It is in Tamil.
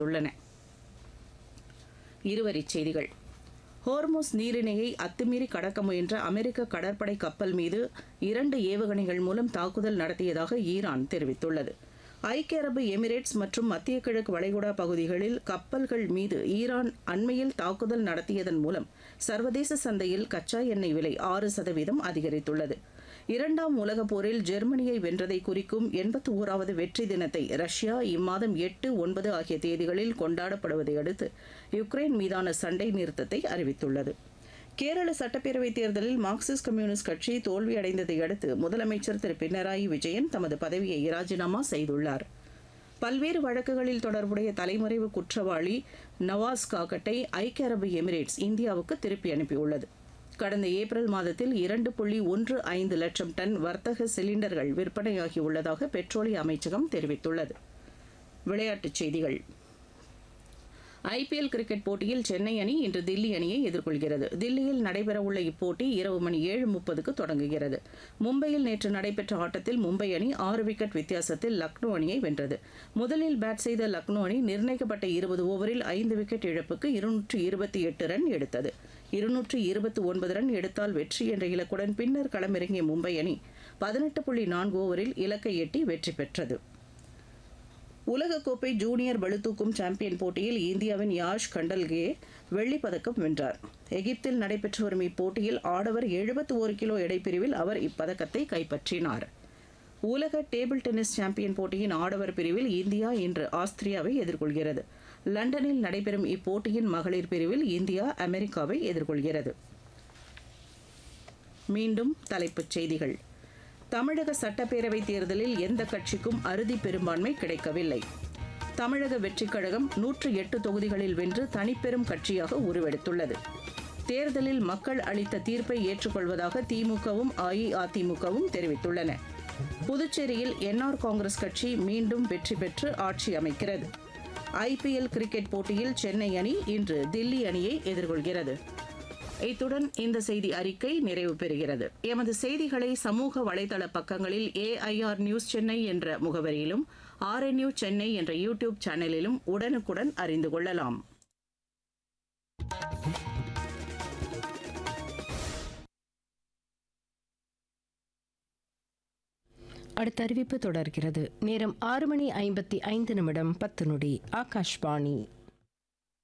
உள்ளன இருவரிச் செய்திகள் ஹோர்முஸ் நீரிணையை அத்துமீறி கடக்க முயன்ற அமெரிக்க கடற்படை கப்பல் மீது இரண்டு ஏவுகணைகள் மூலம் தாக்குதல் நடத்தியதாக ஈரான் தெரிவித்துள்ளது ஐக்கிய அரபு எமிரேட்ஸ் மற்றும் மத்திய கிழக்கு வளைகுடா பகுதிகளில் கப்பல்கள் மீது ஈரான் அண்மையில் தாக்குதல் நடத்தியதன் மூலம் சர்வதேச சந்தையில் கச்சா எண்ணெய் விலை ஆறு சதவீதம் அதிகரித்துள்ளது இரண்டாம் உலகப் போரில் ஜெர்மனியை வென்றதை குறிக்கும் எண்பத்தி ஓராவது வெற்றி தினத்தை ரஷ்யா இம்மாதம் எட்டு ஒன்பது ஆகிய தேதிகளில் கொண்டாடப்படுவதை அடுத்து யுக்ரைன் மீதான சண்டை நிறுத்தத்தை அறிவித்துள்ளது கேரள சட்டப்பேரவைத் தேர்தலில் மார்க்சிஸ்ட் கம்யூனிஸ்ட் கட்சி தோல்வியடைந்ததை அடுத்து முதலமைச்சர் திரு பினராயி விஜயன் தமது பதவியை ராஜினாமா செய்துள்ளார் பல்வேறு வழக்குகளில் தொடர்புடைய தலைமறைவு குற்றவாளி நவாஸ் காக்கட்டை ஐக்கிய அரபு எமிரேட்ஸ் இந்தியாவுக்கு திருப்பி அனுப்பியுள்ளது கடந்த ஏப்ரல் மாதத்தில் இரண்டு புள்ளி ஒன்று ஐந்து லட்சம் டன் வர்த்தக சிலிண்டர்கள் விற்பனையாகியுள்ளதாக பெட்ரோலிய அமைச்சகம் தெரிவித்துள்ளது விளையாட்டுச் செய்திகள் ஐபிஎல் கிரிக்கெட் போட்டியில் சென்னை அணி இன்று தில்லி அணியை எதிர்கொள்கிறது தில்லியில் நடைபெறவுள்ள இப்போட்டி இரவு மணி ஏழு முப்பதுக்கு தொடங்குகிறது மும்பையில் நேற்று நடைபெற்ற ஆட்டத்தில் மும்பை அணி ஆறு விக்கெட் வித்தியாசத்தில் லக்னோ அணியை வென்றது முதலில் பேட் செய்த லக்னோ அணி நிர்ணயிக்கப்பட்ட இருபது ஓவரில் ஐந்து விக்கெட் இழப்புக்கு இருநூற்று இருபத்தி எட்டு ரன் எடுத்தது இருநூற்று இருபத்தி ஒன்பது ரன் எடுத்தால் வெற்றி என்ற இலக்குடன் பின்னர் களமிறங்கிய மும்பை அணி பதினெட்டு புள்ளி நான்கு ஓவரில் இலக்கை எட்டி வெற்றி பெற்றது உலகக்கோப்பை ஜூனியர் பளுதூக்கும் சாம்பியன் போட்டியில் இந்தியாவின் யாஷ் கண்டல்கே வெள்ளிப் பதக்கம் வென்றார் எகிப்தில் நடைபெற்று வரும் இப்போட்டியில் ஆடவர் எழுபத்தி ஒரு கிலோ எடைப்பிரிவில் அவர் இப்பதக்கத்தை கைப்பற்றினார் உலக டேபிள் டென்னிஸ் சாம்பியன் போட்டியின் ஆடவர் பிரிவில் இந்தியா இன்று ஆஸ்திரியாவை எதிர்கொள்கிறது லண்டனில் நடைபெறும் இப்போட்டியின் மகளிர் பிரிவில் இந்தியா அமெரிக்காவை எதிர்கொள்கிறது மீண்டும் தலைப்புச் செய்திகள் தமிழக சட்டப்பேரவைத் தேர்தலில் எந்த கட்சிக்கும் அறுதி பெரும்பான்மை கிடைக்கவில்லை தமிழக வெற்றிக் கழகம் நூற்று எட்டு தொகுதிகளில் வென்று தனிப்பெரும் கட்சியாக உருவெடுத்துள்ளது தேர்தலில் மக்கள் அளித்த தீர்ப்பை ஏற்றுக்கொள்வதாக திமுகவும் அஇஅதிமுகவும் தெரிவித்துள்ளன புதுச்சேரியில் என்ஆர் காங்கிரஸ் கட்சி மீண்டும் வெற்றி பெற்று ஆட்சி அமைக்கிறது ஐபிஎல் கிரிக்கெட் போட்டியில் சென்னை அணி இன்று தில்லி அணியை எதிர்கொள்கிறது இத்துடன் இந்த செய்தி அறிக்கை நிறைவு பெறுகிறது எமது செய்திகளை சமூக வலைதள பக்கங்களில் ஏஐஆர் நியூஸ் சென்னை என்ற முகவரியிலும் ஆர்என்யூ சென்னை என்ற யூடியூப் சேனலிலும் உடனுக்குடன் அறிந்து கொள்ளலாம் அடுத்த அறிவிப்பு தொடர்கிறது நேரம் ஆறு மணி ஐம்பத்தி ஐந்து நிமிடம் பத்து நொடி ஆகாஷ்வாணி